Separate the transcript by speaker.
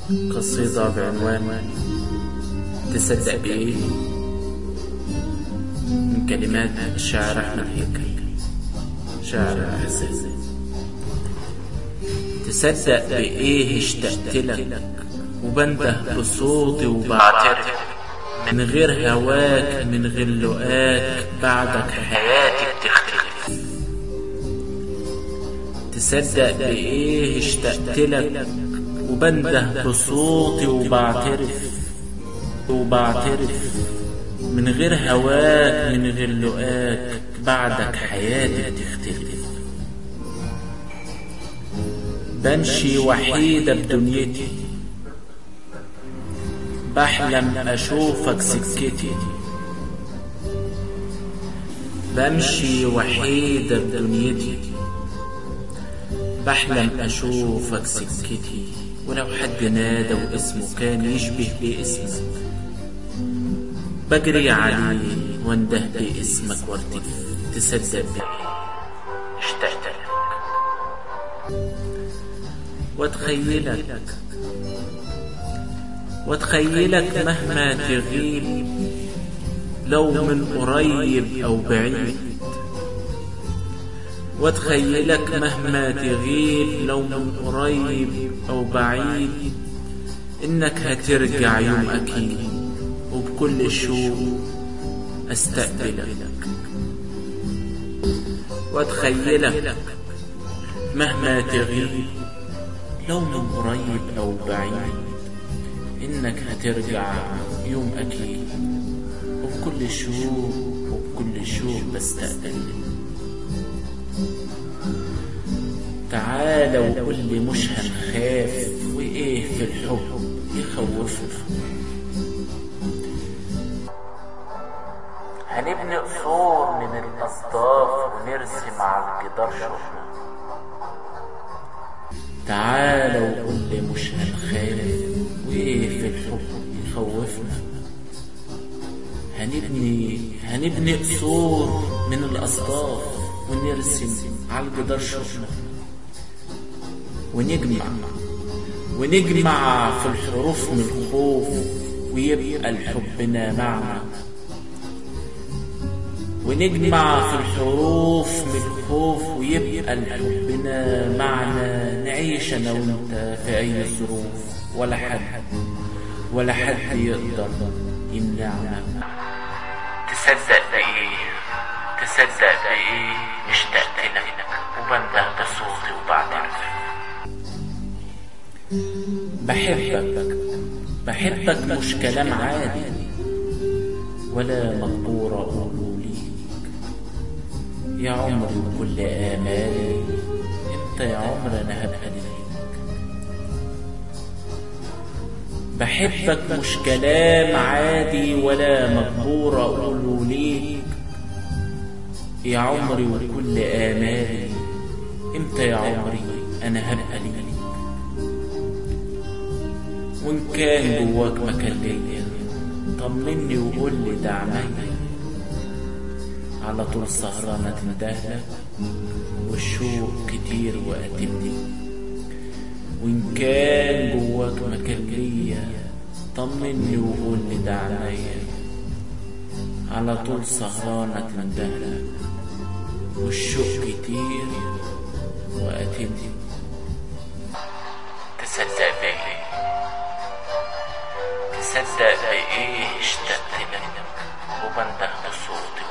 Speaker 1: قصيدة بعنوان تصدق بإيه من كلمات الشاعر أحمد هيكل شاعر الأحزان تصدق بإيه اشتقت لك وبنده بصوتي وبعترف من غير هواك من غير لقاك بعدك حياتي بتختلف تصدق بإيه اشتقت لك وبنده بصوتي وبعترف وبعترف من غير هواك من غير لقاك بعدك حياتي بتختلف بمشي وحيدة بدنيتي بحلم أشوفك سكتي بمشي وحيدة بدنيتي بحلم أشوفك سكتي ولو حد نادى واسمه كان يشبه باسمك بجري عليه وانده باسمك وارتجف تصدق بيه اشتقت لك واتخيلك واتخيلك مهما تغيب لو من قريب او بعيد واتخيلك مهما تغيب لو من قريب او بعيد انك هترجع يوم اكيد وبكل شوق استقبلك واتخيلك مهما تغيب لو من قريب او بعيد انك هترجع يوم اكيد وبكل شوق وبكل شوق بستقبلك تعالى وقول لي مش هنخاف وايه في الحب يخوفنا هنبني قصور من الاصداف ونرسم على الجدار شوفنا تعالى وقول لي مش هنخاف وايه في الحب يخوفنا هنبني هنبني قصور من الاصداف ونرسم على الجدار شوفنا ونجمع ونجمع في الحروف من الخوف ويبقى الحبنا معنا ونجمع في الحروف من الخوف ويبقى الحبنا معنا نعيش انا وانت في اي ظروف ولا حد ولا حد يقدر يمنعنا تصدق بايه تصدق بايه اشتقت لك وبنده بصوتي وبعترف بحبك بحبك مش كلام عادي ولا مقبورة أقوله ليك يا عمري وكل آمالي انت يا عمر أنا هبقى ليك بحبك مش كلام عادي ولا مقبورة أقوله ليك يا عمري وكل آمالي امتى يا عمري أنا هبقى ليك وإن كان جواك مكان ليا طمني وقول لي ده عينيا على طول سهرانة تندهلك والشوق كتير وقتلني وإن كان جواك مكان ليا طمني وقول لي ده عينيا على طول سهرانة تندهلك والشوق كتير وقتلني تصدق بيه تصدق بإيه اشتقت لك وبنده بصوتي